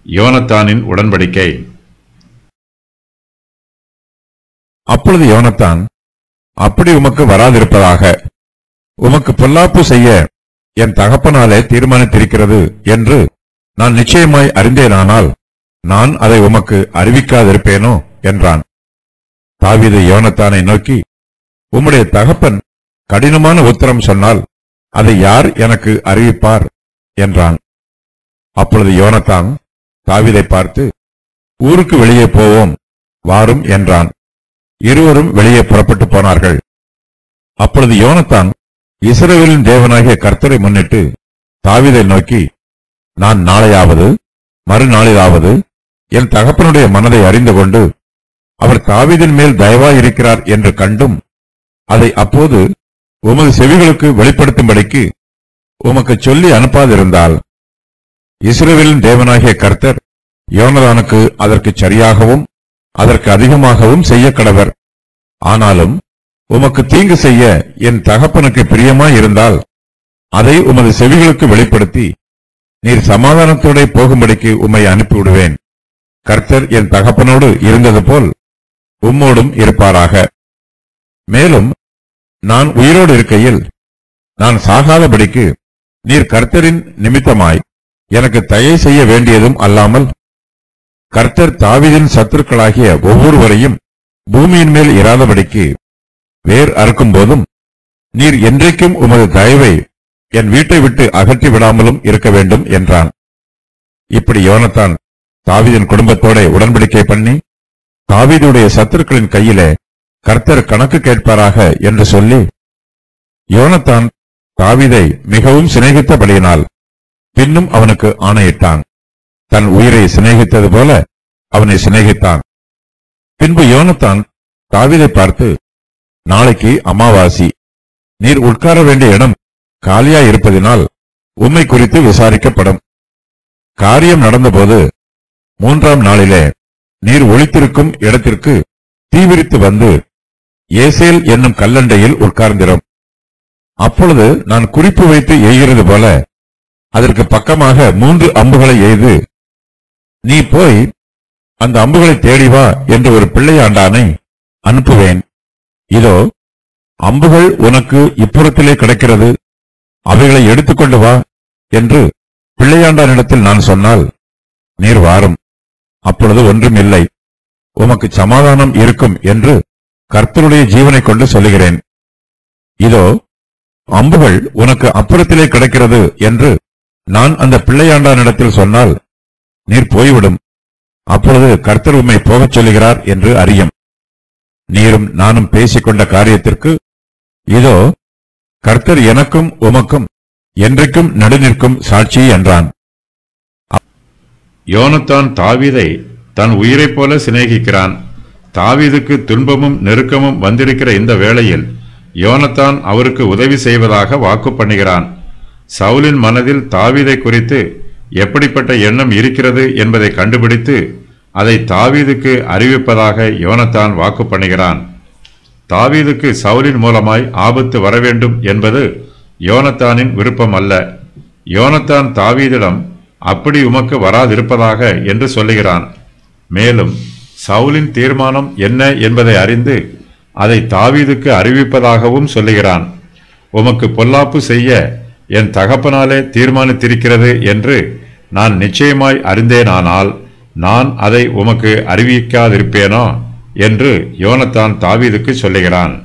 யோனத்தானின் உடன்படிக்கை அப்பொழுது யோனத்தான் அப்படி உமக்கு வராதிருப்பதாக உமக்கு பொல்லாப்பு செய்ய என் தகப்பனாலே தீர்மானித்திருக்கிறது என்று நான் நிச்சயமாய் அறிந்தேனானால் நான் அதை உமக்கு அறிவிக்காதிருப்பேனோ என்றான் தாவீது யோனத்தானை நோக்கி உம்முடைய தகப்பன் கடினமான உத்தரம் சொன்னால் அதை யார் எனக்கு அறிவிப்பார் என்றான் அப்பொழுது யோனத்தான் தாவீதை பார்த்து ஊருக்கு வெளியே போவோம் வாரும் என்றான் இருவரும் வெளியே புறப்பட்டு போனார்கள் அப்பொழுது யோனத்தான் இஸ்ரவேலின் தேவனாகிய கர்த்தரை முன்னிட்டு தாவீதை நோக்கி நான் நாளையாவது மறுநாளிலாவது என் தகப்பனுடைய மனதை அறிந்து கொண்டு அவர் தாவீதின் மேல் தயவாயிருக்கிறார் என்று கண்டும் அதை அப்போது உமது செவிகளுக்கு வெளிப்படுத்தும்படிக்கு உமக்கு சொல்லி அனுப்பாதிருந்தால் இஸ்ரவேலின் தேவனாகிய கர்த்தர் யோனதானுக்கு அதற்கு சரியாகவும் அதற்கு அதிகமாகவும் செய்ய கடவர் ஆனாலும் உமக்கு தீங்கு செய்ய என் தகப்பனுக்கு பிரியமாயிருந்தால் அதை உமது செவிகளுக்கு வெளிப்படுத்தி நீர் சமாதானத்தோட போகும்படிக்கு உம்மை அனுப்பிவிடுவேன் கர்த்தர் என் தகப்பனோடு இருந்தது போல் உம்மோடும் இருப்பாராக மேலும் நான் உயிரோடு இருக்கையில் நான் சாகாதபடிக்கு நீர் கர்த்தரின் நிமித்தமாய் எனக்கு தயை செய்ய வேண்டியதும் அல்லாமல் கர்த்தர் தாவீதின் சத்துருக்களாகிய ஒவ்வொருவரையும் பூமியின் மேல் இராதபடிக்கு வேர் அறுக்கும் போதும் நீர் என்றைக்கும் உமது தயவை என் வீட்டை விட்டு அகற்றி விடாமலும் இருக்க வேண்டும் என்றான் இப்படி யோனத்தான் தாவீதின் குடும்பத்தோட உடன்படிக்கை பண்ணி தாவீதுடைய சத்துருக்களின் கையிலே கர்த்தர் கணக்கு கேட்பாராக என்று சொல்லி யோனத்தான் தாவீதை மிகவும் சிநேகித்தபடியினால் பின்னும் அவனுக்கு ஆணையிட்டான் தன் உயிரை சிநேகித்தது போல அவனை சிநேகித்தான் பின்பு யோனத்தான் தாவீதை பார்த்து நாளைக்கு அமாவாசி நீர் உட்கார வேண்டிய இடம் காலியா இருப்பதினால் உம்மை குறித்து விசாரிக்கப்படும் காரியம் நடந்தபோது மூன்றாம் நாளிலே நீர் ஒளித்திருக்கும் இடத்திற்கு தீவிரித்து வந்து ஏசேல் என்னும் கல்லண்டையில் உட்கார்ந்திரும் அப்பொழுது நான் குறிப்பு வைத்து எய்கிறது போல அதற்கு பக்கமாக மூன்று அம்புகளை எய்து நீ போய் அந்த அம்புகளை தேடி வா என்று ஒரு பிள்ளையாண்டானை அனுப்புவேன் இதோ அம்புகள் உனக்கு இப்புறத்திலே கிடக்கிறது அவைகளை எடுத்துக்கொண்டு வா என்று பிள்ளையாண்டானிடத்தில் நான் சொன்னால் நீர் வாரும் அப்பொழுது ஒன்றும் இல்லை உமக்கு சமாதானம் இருக்கும் என்று கர்த்தருடைய ஜீவனைக் கொண்டு சொல்லுகிறேன் இதோ அம்புகள் உனக்கு அப்புறத்திலே கிடக்கிறது என்று நான் அந்த பிள்ளையாண்டானிடத்தில் சொன்னால் நீர் போய்விடும் அப்பொழுது கர்த்தர் உம்மை போகச் சொல்லுகிறார் என்று அறியும் நீரும் நானும் பேசிக்கொண்ட காரியத்திற்கு இதோ கர்த்தர் எனக்கும் உமக்கும் என்றைக்கும் நடுநிற்கும் சாட்சி என்றான் யோனத்தான் தாவீதை தன் உயிரைப் போல சிநேகிக்கிறான் தாவீதுக்கு துன்பமும் நெருக்கமும் வந்திருக்கிற இந்த வேளையில் யோனத்தான் அவருக்கு உதவி செய்வதாக வாக்கு பண்ணுகிறான் சவுலின் மனதில் தாவீதை குறித்து எப்படிப்பட்ட எண்ணம் இருக்கிறது என்பதை கண்டுபிடித்து அதை தாவீதுக்கு அறிவிப்பதாக யோனத்தான் வாக்கு பண்ணுகிறான் தாவீதுக்கு சவுலின் மூலமாய் ஆபத்து வரவேண்டும் என்பது யோனத்தானின் விருப்பம் அல்ல யோனத்தான் தாவீதிடம் அப்படி உமக்கு வராதிருப்பதாக என்று சொல்லுகிறான் மேலும் சவுலின் தீர்மானம் என்ன என்பதை அறிந்து அதை தாவீதுக்கு அறிவிப்பதாகவும் சொல்லுகிறான் உமக்கு பொல்லாப்பு செய்ய என் தகப்பனாலே தீர்மானித்திருக்கிறது என்று நான் நிச்சயமாய் அறிந்தேனானால் நான் அதை உமக்கு அறிவிக்காதிருப்பேனோ என்று யோனத்தான் தாவீதுக்கு சொல்லுகிறான்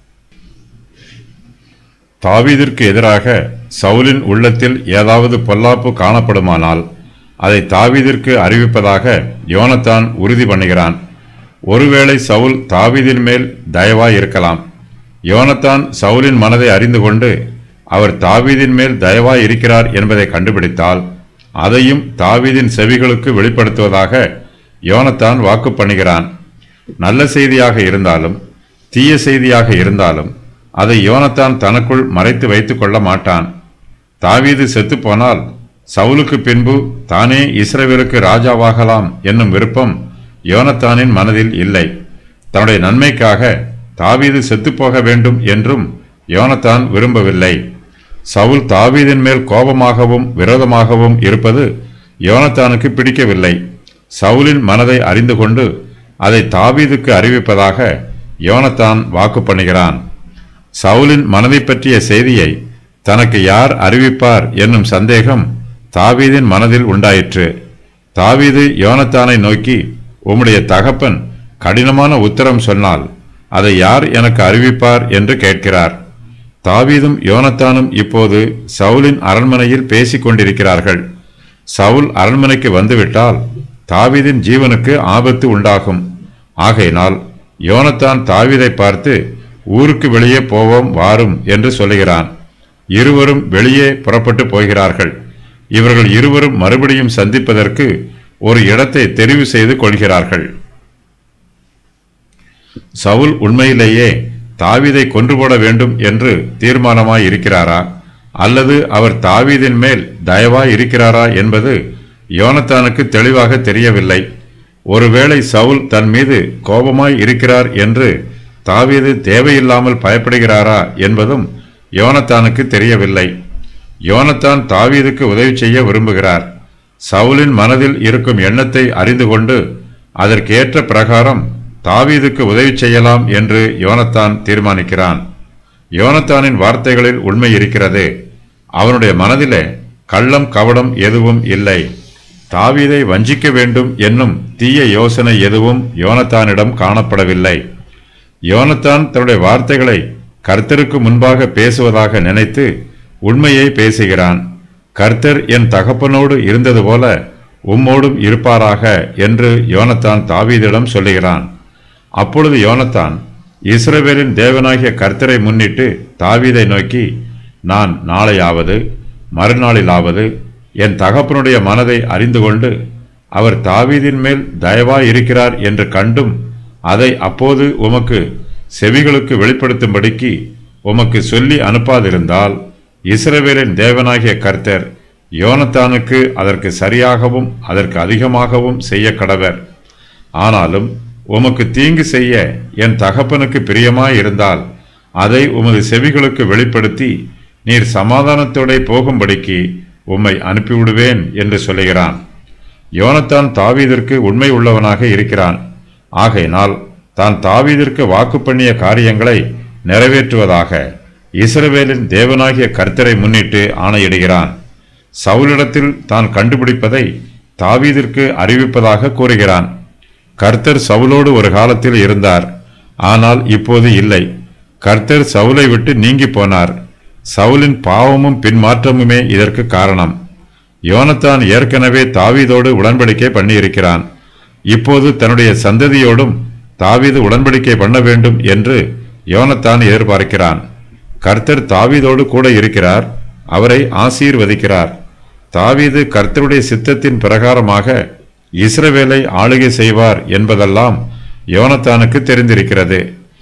தாவீதிற்கு எதிராக சவுலின் உள்ளத்தில் ஏதாவது பொல்லாப்பு காணப்படுமானால் அதை தாவீதிற்கு அறிவிப்பதாக யோனத்தான் உறுதி பண்ணுகிறான் ஒருவேளை சவுல் தாவீதின் மேல் தயவாய் இருக்கலாம் யோனத்தான் சவுலின் மனதை அறிந்து கொண்டு அவர் தாவீதின் மேல் தயவாய் இருக்கிறார் என்பதை கண்டுபிடித்தால் அதையும் தாவீதின் செவிகளுக்கு வெளிப்படுத்துவதாக யோனத்தான் வாக்கு பண்ணுகிறான் நல்ல செய்தியாக இருந்தாலும் தீய செய்தியாக இருந்தாலும் அதை யோனத்தான் தனக்குள் மறைத்து வைத்துக் கொள்ள மாட்டான் தாவீது செத்துப்போனால் சவுலுக்கு பின்பு தானே இஸ்ரவேலுக்கு ராஜாவாகலாம் என்னும் விருப்பம் யோனத்தானின் மனதில் இல்லை தன்னுடைய நன்மைக்காக தாவீது செத்துப்போக வேண்டும் என்றும் யோனத்தான் விரும்பவில்லை சவுல் தாவீதின் மேல் கோபமாகவும் விரோதமாகவும் இருப்பது யோனத்தானுக்கு பிடிக்கவில்லை சவுலின் மனதை அறிந்து கொண்டு அதை தாவீதுக்கு அறிவிப்பதாக யோனத்தான் வாக்கு பண்ணுகிறான் சவுலின் மனதை பற்றிய செய்தியை தனக்கு யார் அறிவிப்பார் என்னும் சந்தேகம் தாவீதின் மனதில் உண்டாயிற்று தாவீது யோனத்தானை நோக்கி உம்முடைய தகப்பன் கடினமான உத்தரம் சொன்னால் அதை யார் எனக்கு அறிவிப்பார் என்று கேட்கிறார் தாவீதும் யோனத்தானும் இப்போது சவுலின் அரண்மனையில் பேசிக் கொண்டிருக்கிறார்கள் சவுல் அரண்மனைக்கு வந்துவிட்டால் தாவீதின் ஜீவனுக்கு ஆபத்து உண்டாகும் ஆகையினால் யோனத்தான் தாவீதை பார்த்து ஊருக்கு வெளியே போவோம் வாரும் என்று சொல்லுகிறான் இருவரும் வெளியே புறப்பட்டு போகிறார்கள் இவர்கள் இருவரும் மறுபடியும் சந்திப்பதற்கு ஒரு இடத்தை தெரிவு செய்து கொள்கிறார்கள் சவுல் உண்மையிலேயே தாவீதை கொன்று போட வேண்டும் என்று தீர்மானமாய் இருக்கிறாரா அல்லது அவர் தாவீதின் மேல் தயவாய் இருக்கிறாரா என்பது யோனத்தானுக்கு தெளிவாக தெரியவில்லை ஒருவேளை சவுல் தன் மீது கோபமாய் இருக்கிறார் என்று தாவீது தேவையில்லாமல் பயப்படுகிறாரா என்பதும் யோனத்தானுக்கு தெரியவில்லை யோனத்தான் தாவீதுக்கு உதவி செய்ய விரும்புகிறார் சவுலின் மனதில் இருக்கும் எண்ணத்தை அறிந்து கொண்டு அதற்கேற்ற பிரகாரம் தாவீதுக்கு உதவி செய்யலாம் என்று யோனத்தான் தீர்மானிக்கிறான் யோனத்தானின் வார்த்தைகளில் உண்மை இருக்கிறது அவனுடைய மனதிலே கள்ளம் கவடம் எதுவும் இல்லை தாவீதை வஞ்சிக்க வேண்டும் என்னும் தீய யோசனை எதுவும் யோனத்தானிடம் காணப்படவில்லை யோனத்தான் தன்னுடைய வார்த்தைகளை கர்த்தருக்கு முன்பாக பேசுவதாக நினைத்து உண்மையை பேசுகிறான் கர்த்தர் என் தகப்பனோடு இருந்தது போல உம்மோடும் இருப்பாராக என்று யோனத்தான் தாவீதிடம் சொல்லுகிறான் அப்பொழுது யோனத்தான் இஸ்ரவேலின் தேவனாகிய கர்த்தரை முன்னிட்டு தாவீதை நோக்கி நான் நாளையாவது மறுநாளிலாவது என் தகப்பனுடைய மனதை அறிந்து கொண்டு அவர் தாவீதின் மேல் தயவாய் இருக்கிறார் என்று கண்டும் அதை அப்போது உமக்கு செவிகளுக்கு வெளிப்படுத்தும்படிக்கு உமக்கு சொல்லி அனுப்பாதிருந்தால் இஸ்ரவேலின் தேவனாகிய கர்த்தர் யோனத்தானுக்கு அதற்கு சரியாகவும் அதற்கு அதிகமாகவும் செய்ய கடவர் ஆனாலும் உமக்கு தீங்கு செய்ய என் தகப்பனுக்கு பிரியமாயிருந்தால் அதை உமது செவிகளுக்கு வெளிப்படுத்தி நீர் சமாதானத்தோட போகும்படிக்கு உம்மை அனுப்பிவிடுவேன் என்று சொல்லுகிறான் யோனத்தான் தாவீதிற்கு உண்மை உள்ளவனாக இருக்கிறான் ஆகையினால் தான் தாவீதிற்கு வாக்கு பண்ணிய காரியங்களை நிறைவேற்றுவதாக இஸ்ரவேலின் தேவனாகிய கர்த்தரை முன்னிட்டு ஆணையிடுகிறான் சவுலிடத்தில் தான் கண்டுபிடிப்பதை தாவீதிற்கு அறிவிப்பதாக கூறுகிறான் கர்த்தர் சவுலோடு ஒரு காலத்தில் இருந்தார் ஆனால் இப்போது இல்லை கர்த்தர் சவுலை விட்டு நீங்கி போனார் சவுலின் பாவமும் பின்மாற்றமுமே இதற்கு காரணம் யோனத்தான் ஏற்கனவே தாவீதோடு உடன்படிக்கை பண்ணியிருக்கிறான் இப்போது தன்னுடைய சந்ததியோடும் தாவீது உடன்படிக்கை பண்ண வேண்டும் என்று யோனத்தான் எதிர்பார்க்கிறான் கர்த்தர் தாவீதோடு கூட இருக்கிறார் அவரை ஆசீர்வதிக்கிறார் தாவீது கர்த்தருடைய சித்தத்தின் பிரகாரமாக இஸ்ரவேலை ஆளுகை செய்வார் என்பதெல்லாம் யோனத்தானுக்கு தெரிந்திருக்கிறது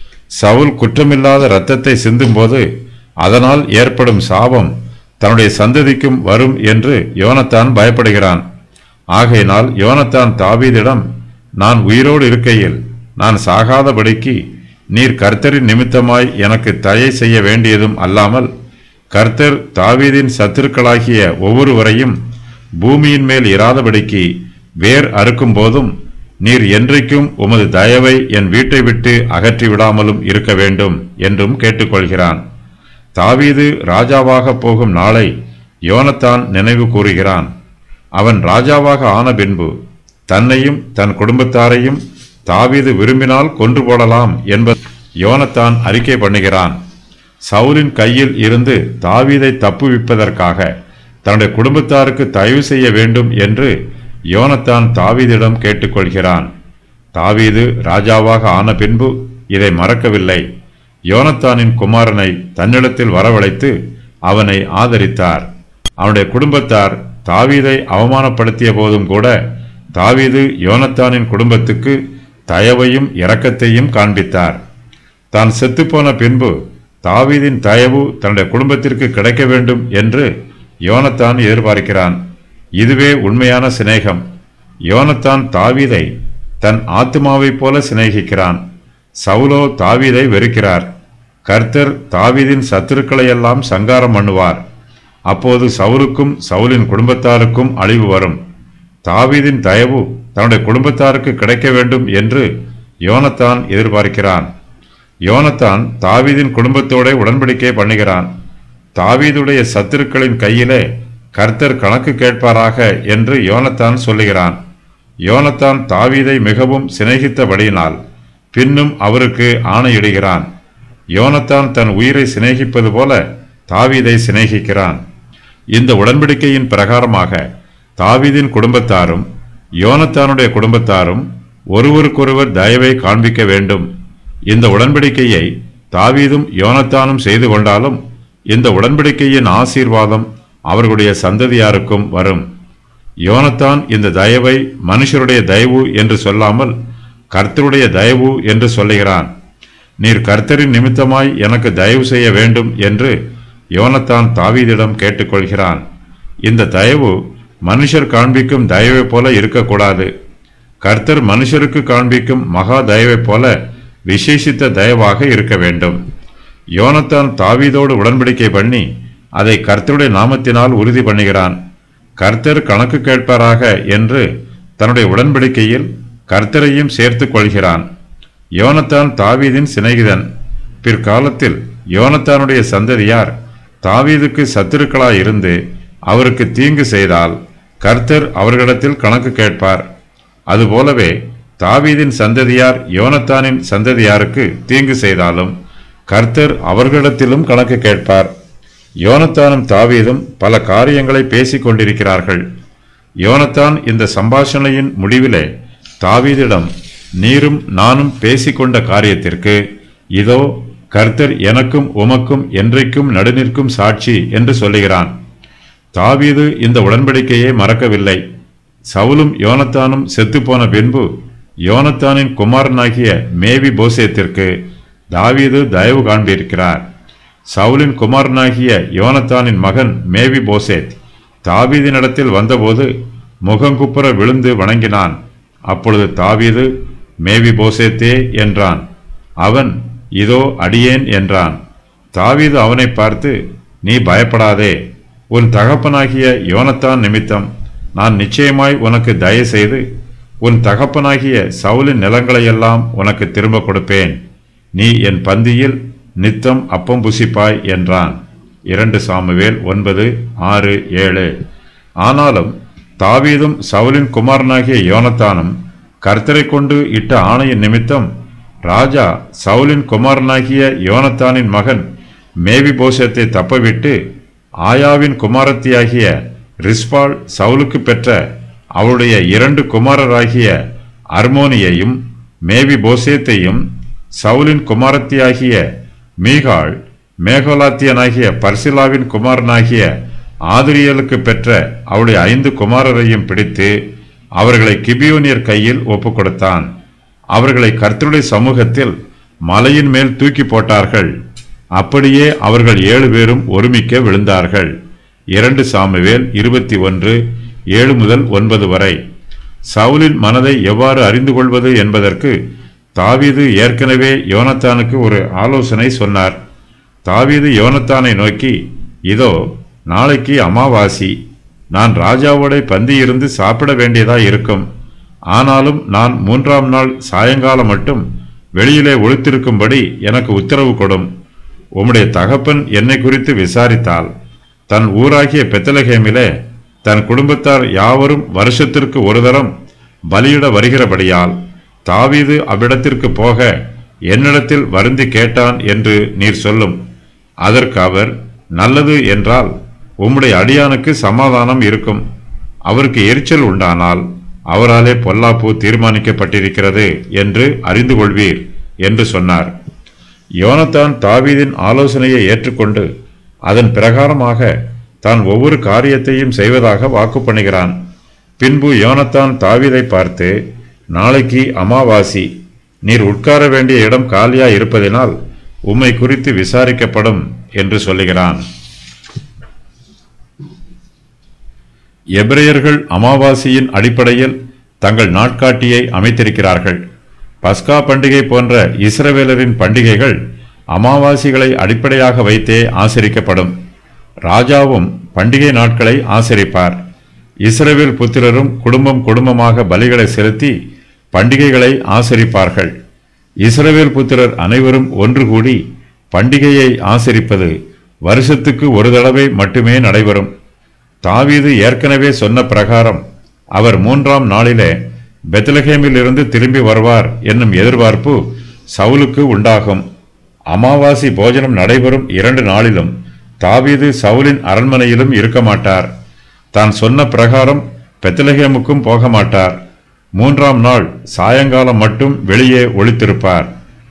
சவுல் குற்றமில்லாத இரத்தத்தை சிந்தும்போது அதனால் ஏற்படும் சாபம் தன்னுடைய சந்ததிக்கும் வரும் என்று யோனத்தான் பயப்படுகிறான் ஆகையினால் யோனத்தான் தாவீதிடம் நான் உயிரோடு இருக்கையில் நான் சாகாதபடிக்கு நீர் கர்த்தரின் நிமித்தமாய் எனக்கு தயை செய்ய வேண்டியதும் அல்லாமல் கர்த்தர் தாவீதின் சத்துருக்களாகிய ஒவ்வொருவரையும் பூமியின் மேல் இராதபடிக்கு வேர் அறுக்கும் போதும் நீர் என்றைக்கும் உமது தயவை என் வீட்டை விட்டு அகற்றி விடாமலும் இருக்க வேண்டும் என்றும் கேட்டுக்கொள்கிறான் தாவீது ராஜாவாக போகும் நாளை யோனத்தான் நினைவு கூறுகிறான் அவன் ராஜாவாக ஆன பின்பு தன்னையும் தன் குடும்பத்தாரையும் தாவீது விரும்பினால் கொன்று போடலாம் என்பது யோனத்தான் அறிக்கை பண்ணுகிறான் சவுலின் கையில் இருந்து தாவீதை தப்புவிப்பதற்காக தன்னுடைய குடும்பத்தாருக்கு தயவு செய்ய வேண்டும் என்று யோனத்தான் தாவீதிடம் கேட்டுக்கொள்கிறான் தாவீது ராஜாவாக ஆன பின்பு இதை மறக்கவில்லை யோனத்தானின் குமாரனை தன்னிடத்தில் வரவழைத்து அவனை ஆதரித்தார் அவனுடைய குடும்பத்தார் தாவீதை அவமானப்படுத்திய போதும் கூட தாவீது யோனத்தானின் குடும்பத்துக்கு தயவையும் இரக்கத்தையும் காண்பித்தார் தான் செத்துப்போன பின்பு தாவீதின் தயவு தன்னுடைய குடும்பத்திற்கு கிடைக்க வேண்டும் என்று யோனத்தான் எதிர்பார்க்கிறான் இதுவே உண்மையான சிநேகம் யோனத்தான் தாவீதை தன் ஆத்மாவைப் போல சிநேகிக்கிறான் சவுலோ தாவீதை வெறுக்கிறார் கர்த்தர் தாவீதின் சத்துருக்களையெல்லாம் சங்காரம் பண்ணுவார் அப்போது சவுலுக்கும் சவுலின் குடும்பத்தாருக்கும் அழிவு வரும் தாவீதின் தயவு தன்னுடைய குடும்பத்தாருக்கு கிடைக்க வேண்டும் என்று யோனத்தான் எதிர்பார்க்கிறான் யோனத்தான் தாவீதின் குடும்பத்தோட உடன்படிக்கை பண்ணுகிறான் தாவீதுடைய சத்துருக்களின் கையிலே கர்த்தர் கணக்கு கேட்பாராக என்று யோனத்தான் சொல்லுகிறான் யோனத்தான் தாவீதை மிகவும் சிநேகித்தபடியினால் பின்னும் அவருக்கு ஆணையிடுகிறான் யோனத்தான் தன் உயிரை சிநேகிப்பது போல தாவீதை சிநேகிக்கிறான் இந்த உடன்படிக்கையின் பிரகாரமாக தாவீதின் குடும்பத்தாரும் யோனத்தானுடைய குடும்பத்தாரும் ஒருவருக்கொருவர் தயவை காண்பிக்க வேண்டும் இந்த உடன்படிக்கையை தாவீதும் யோனத்தானும் செய்து கொண்டாலும் இந்த உடன்படிக்கையின் ஆசீர்வாதம் அவர்களுடைய சந்ததியாருக்கும் வரும் யோனத்தான் இந்த தயவை மனுஷருடைய தயவு என்று சொல்லாமல் கர்த்தருடைய தயவு என்று சொல்லுகிறான் நீர் கர்த்தரின் நிமித்தமாய் எனக்கு தயவு செய்ய வேண்டும் என்று யோனத்தான் தாவீதிடம் கேட்டுக்கொள்கிறான் இந்த தயவு மனுஷர் காண்பிக்கும் தயவை போல இருக்கக்கூடாது கர்த்தர் மனுஷருக்கு காண்பிக்கும் மகா தயவை போல விசேஷித்த தயவாக இருக்க வேண்டும் யோனத்தான் தாவீதோடு உடன்படிக்கை பண்ணி அதை கர்த்தருடைய நாமத்தினால் உறுதி பண்ணுகிறான் கர்த்தர் கணக்கு கேட்பாராக என்று தன்னுடைய உடன்படிக்கையில் கர்த்தரையும் சேர்த்துக் கொள்கிறான் யோனத்தான் தாவீதின் சிநேகிதன் பிற்காலத்தில் யோனத்தானுடைய சந்ததியார் தாவீதுக்கு சத்துருக்களாயிருந்து அவருக்கு தீங்கு செய்தால் கர்த்தர் அவர்களிடத்தில் கணக்கு கேட்பார் அதுபோலவே தாவீதின் சந்ததியார் யோனத்தானின் சந்ததியாருக்கு தீங்கு செய்தாலும் கர்த்தர் அவர்களிடத்திலும் கணக்கு கேட்பார் யோனத்தானும் தாவீதும் பல காரியங்களை பேசிக் கொண்டிருக்கிறார்கள் யோனத்தான் இந்த சம்பாஷணையின் முடிவிலே தாவீதிடம் நீரும் நானும் பேசிக்கொண்ட காரியத்திற்கு இதோ கர்த்தர் எனக்கும் உமக்கும் என்றைக்கும் நடுநிற்கும் சாட்சி என்று சொல்லுகிறான் தாவீது இந்த உடன்படிக்கையை மறக்கவில்லை சவுலும் யோனத்தானும் செத்துப்போன பின்பு யோனத்தானின் குமாரனாகிய மேவி போசேத்திற்கு தாவீது தயவு காண்பிருக்கிறார் சவுலின் குமாரனாகிய யோனத்தானின் மகன் மேவி போசேத் தாவீதினிடத்தில் வந்தபோது முகங்குப்புற விழுந்து வணங்கினான் அப்பொழுது தாவீது மேவி போசேத்தே என்றான் அவன் இதோ அடியேன் என்றான் தாவீது அவனை பார்த்து நீ பயப்படாதே உன் தகப்பனாகிய யோனத்தான் நிமித்தம் நான் நிச்சயமாய் உனக்கு தயவு செய்து உன் தகப்பனாகிய சவுலின் நிலங்களையெல்லாம் உனக்கு திரும்ப கொடுப்பேன் நீ என் பந்தியில் நித்தம் அப்பம் புசிப்பாய் என்றான் இரண்டு சாமுவேல் ஒன்பது ஆறு ஏழு ஆனாலும் தாவீதும் சவுலின் குமாரனாகிய யோனத்தானும் கர்த்தரை கொண்டு இட்ட ஆணையின் நிமித்தம் ராஜா சவுலின் குமாரனாகிய யோனத்தானின் மகன் மேவி போஷத்தை தப்பவிட்டு ஆயாவின் குமாரத்தியாகிய ரிஸ்பால் சவுலுக்கு பெற்ற அவளுடைய இரண்டு குமாரராகிய அர்மோனியையும் மேவி போசேத்தையும் சவுலின் குமாரத்தியாகிய மீகாள் மேகோலாத்தியனாகிய பர்சிலாவின் குமாரனாகிய ஆதிரியலுக்கு பெற்ற அவளுடைய ஐந்து குமாரரையும் பிடித்து அவர்களை கிபியோனியர் கையில் ஒப்புக் கொடுத்தான் அவர்களை கர்த்தருடைய சமூகத்தில் மலையின் மேல் தூக்கி போட்டார்கள் அப்படியே அவர்கள் ஏழு பேரும் ஒருமிக்க விழுந்தார்கள் இரண்டு சாமுவேல் இருபத்தி ஒன்று ஏழு முதல் ஒன்பது வரை சவுலின் மனதை எவ்வாறு அறிந்து கொள்வது என்பதற்கு தாவீது ஏற்கனவே யோனத்தானுக்கு ஒரு ஆலோசனை சொன்னார் தாவீது யோனத்தானை நோக்கி இதோ நாளைக்கு அமாவாசி நான் ராஜாவோட பந்தியிருந்து சாப்பிட வேண்டியதா இருக்கும் ஆனாலும் நான் மூன்றாம் நாள் சாயங்காலம் மட்டும் வெளியிலே ஒளித்திருக்கும்படி எனக்கு உத்தரவு கொடும் உம்முடைய தகப்பன் என்னை குறித்து விசாரித்தால் தன் ஊராகிய பெத்தலகேமிலே தன் குடும்பத்தார் யாவரும் வருஷத்திற்கு ஒரு தரம் பலியிட வருகிறபடியால் தாவீது அவ்விடத்திற்கு போக என்னிடத்தில் வருந்தி கேட்டான் என்று நீர் சொல்லும் அதற்கு அவர் நல்லது என்றால் உம்முடைய அடியானுக்கு சமாதானம் இருக்கும் அவருக்கு எரிச்சல் உண்டானால் அவராலே பொல்லாப்பு தீர்மானிக்கப்பட்டிருக்கிறது என்று அறிந்து கொள்வீர் என்று சொன்னார் யோனத்தான் தாவீதின் ஆலோசனையை ஏற்றுக்கொண்டு அதன் பிரகாரமாக தான் ஒவ்வொரு காரியத்தையும் செய்வதாக வாக்கு பண்ணுகிறான் பின்பு யோனத்தான் தாவீதை பார்த்து நாளைக்கு அமாவாசி நீர் உட்கார வேண்டிய இடம் காலியா இருப்பதினால் உம்மை குறித்து விசாரிக்கப்படும் என்று சொல்லுகிறான் எபிரேயர்கள் அமாவாசையின் அடிப்படையில் தங்கள் நாட்காட்டியை அமைத்திருக்கிறார்கள் பஸ்கா பண்டிகை போன்ற இஸ்ரவேலரின் பண்டிகைகள் அமாவாசிகளை அடிப்படையாக வைத்தே ஆசரிக்கப்படும் ராஜாவும் பண்டிகை நாட்களை ஆசரிப்பார் இஸ்ரவேல் புத்திரரும் குடும்பம் குடும்பமாக பலிகளை செலுத்தி பண்டிகைகளை ஆசரிப்பார்கள் இஸ்ரவேல் புத்திரர் அனைவரும் ஒன்று கூடி பண்டிகையை ஆசரிப்பது வருஷத்துக்கு ஒரு தடவை மட்டுமே நடைபெறும் தாவீது ஏற்கனவே சொன்ன பிரகாரம் அவர் மூன்றாம் நாளிலே பெத்லஹேமில் இருந்து திரும்பி வருவார் என்னும் எதிர்பார்ப்பு சவுலுக்கு உண்டாகும் அமாவாசி போஜனம் நடைபெறும் இரண்டு நாளிலும் தாவீது சவுலின் அரண்மனையிலும் இருக்க மாட்டார் தான் சொன்ன பிரகாரம் பெத்லஹேமுக்கும் போக மாட்டார் மூன்றாம் நாள் சாயங்காலம் மட்டும் வெளியே ஒளித்திருப்பார்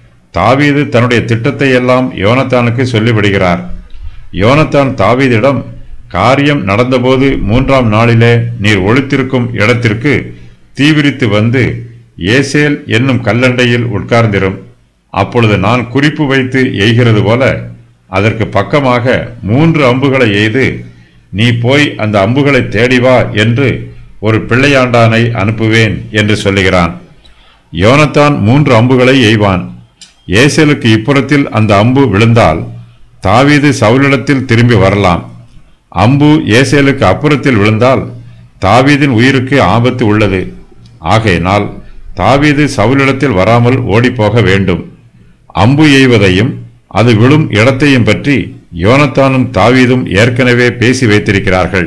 தாவீது தன்னுடைய திட்டத்தை எல்லாம் யோனத்தானுக்கு சொல்லிவிடுகிறார் யோனத்தான் தாவீதிடம் காரியம் நடந்தபோது மூன்றாம் நாளிலே நீர் ஒளித்திருக்கும் இடத்திற்கு தீவிரித்து வந்து ஏசேல் என்னும் கல்லண்டையில் உட்கார்ந்திரும் அப்பொழுது நான் குறிப்பு வைத்து எய்கிறது போல அதற்கு பக்கமாக மூன்று அம்புகளை எய்து நீ போய் அந்த அம்புகளை தேடி வா என்று ஒரு பிள்ளையாண்டானை அனுப்புவேன் என்று சொல்லுகிறான் யோனத்தான் மூன்று அம்புகளை எய்வான் ஏசேலுக்கு இப்புறத்தில் அந்த அம்பு விழுந்தால் தாவீது சவுலிடத்தில் திரும்பி வரலாம் அம்பு ஏசேலுக்கு அப்புறத்தில் விழுந்தால் தாவீதின் உயிருக்கு ஆபத்து உள்ளது ஆகையினால் தாவீது சவுலிடத்தில் வராமல் ஓடிப்போக வேண்டும் அம்பு எய்வதையும் அது விழும் இடத்தையும் பற்றி யோனத்தானும் தாவீதும் ஏற்கனவே பேசி வைத்திருக்கிறார்கள்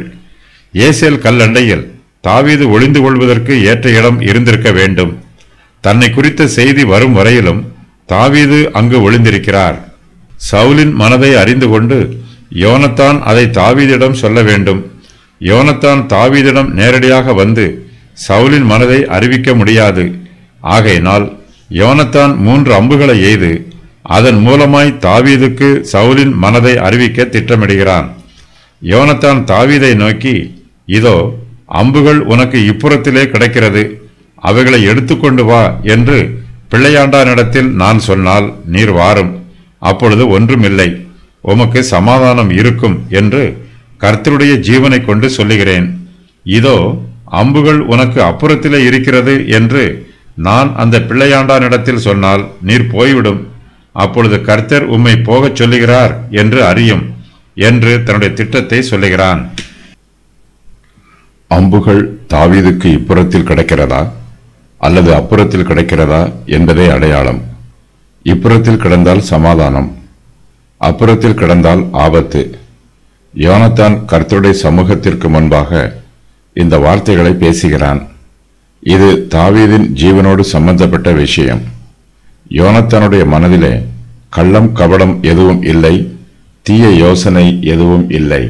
ஏசேல் கல்லண்டையில் தாவீது ஒளிந்து கொள்வதற்கு ஏற்ற இடம் இருந்திருக்க வேண்டும் தன்னை குறித்த செய்தி வரும் வரையிலும் தாவீது அங்கு ஒளிந்திருக்கிறார் சவுலின் மனதை அறிந்து கொண்டு யோனத்தான் அதை தாவீதிடம் சொல்ல வேண்டும் யோனத்தான் தாவீதிடம் நேரடியாக வந்து சவுலின் மனதை அறிவிக்க முடியாது ஆகையினால் யோனத்தான் மூன்று அம்புகளை எய்து அதன் மூலமாய் தாவீதுக்கு சவுலின் மனதை அறிவிக்க திட்டமிடுகிறான் யோனத்தான் தாவீதை நோக்கி இதோ அம்புகள் உனக்கு இப்புறத்திலே கிடைக்கிறது அவைகளை எடுத்துக்கொண்டு வா என்று பிள்ளையாண்டானிடத்தில் நான் சொன்னால் நீர் வாரும் அப்பொழுது ஒன்றுமில்லை உமக்கு சமாதானம் இருக்கும் என்று கர்த்தருடைய ஜீவனை கொண்டு சொல்லுகிறேன் இதோ அம்புகள் உனக்கு அப்புறத்திலே இருக்கிறது என்று நான் அந்த பிள்ளையாண்டானிடத்தில் சொன்னால் நீர் போய்விடும் அப்பொழுது கர்த்தர் உம்மை போகச் சொல்லுகிறார் என்று அறியும் என்று தன்னுடைய திட்டத்தை சொல்லுகிறான் அம்புகள் தாவீதுக்கு இப்புறத்தில் கிடைக்கிறதா அல்லது அப்புறத்தில் கிடைக்கிறதா என்பதே அடையாளம் இப்புறத்தில் கிடந்தால் சமாதானம் அப்புறத்தில் கிடந்தால் ஆபத்து யோனத்தான் கர்த்தருடைய சமூகத்திற்கு முன்பாக இந்த வார்த்தைகளை பேசுகிறான் இது தாவீதின் ஜீவனோடு சம்பந்தப்பட்ட விஷயம் யோனத்தானுடைய மனதிலே கள்ளம் கபடம் எதுவும் இல்லை தீய யோசனை எதுவும் இல்லை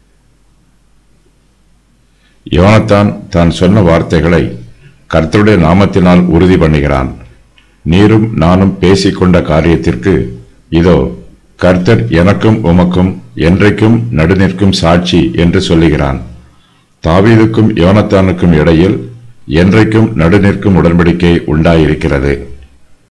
யோனத்தான் தான் சொன்ன வார்த்தைகளை கர்த்தருடைய நாமத்தினால் உறுதி பண்ணுகிறான் நீரும் நானும் பேசிக்கொண்ட காரியத்திற்கு இதோ கர்த்தர் எனக்கும் உமக்கும் என்றைக்கும் நடுநிற்கும் சாட்சி என்று சொல்லுகிறான் தாவீதுக்கும் யோனத்தானுக்கும் இடையில் என்றைக்கும் நடுநிற்கும் உடன்படிக்கை உண்டாயிருக்கிறது